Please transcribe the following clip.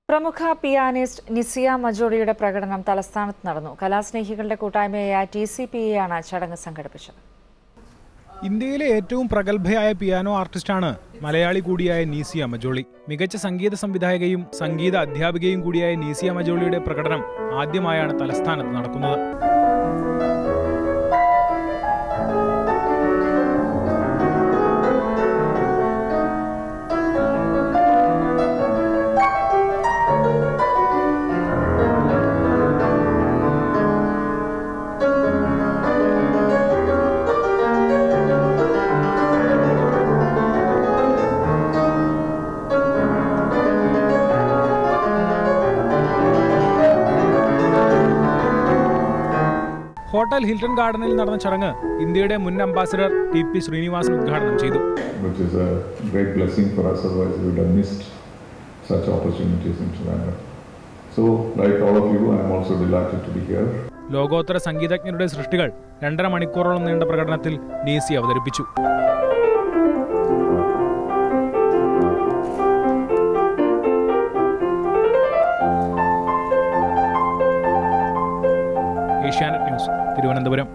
പ്രമുഖ പിയാനിസ്റ്റ് നിസിയ മജോളിയുടെ പ്രകടനം തലസ്ഥാനത്ത് നടന്നു കലാസ്നേഹികളുടെ കൂട്ടായ്മയായ ടി സി പി ആണ് ചടങ്ങ് സംഘടിപ്പിച്ചത് ഇന്ത്യയിലെ ഏറ്റവും പ്രഗത്ഭയായ പിയാനോ ആർട്ടിസ്റ്റാണ് മലയാളി കൂടിയായ നീസിയ മജോളി മികച്ച സംഗീത സംവിധായകയും സംഗീത അധ്യാപികയും കൂടിയായ നീസിയ മജോളിയുടെ പ്രകടനം ആദ്യമായാണ് തലസ്ഥാനത്ത് നടക്കുന്നത് ഹോട്ടൽ ഹിൽട്ടൺ ഗാർഡനിൽ നടന്ന ചടങ്ങ് ഇന്ത്യയുടെ മുൻ അംബാസിഡർ ടി പി ശ്രീനിവാസൻ ഉദ്ഘാടനം ചെയ്തു which is a great blessing for us, otherwise we would have missed such opportunities in Trivandrum. So, like all of you, I am also delighted to be here. ലോകോത്തര സംഗീതജ്ഞരുടെ സൃഷ്ടികൾ രണ്ടര മണിക്കൂറോളം നീണ്ട പ്രകടനത്തിൽ നീസി അവതരിപ്പിച്ചു Asianet news Thiruvananthapuram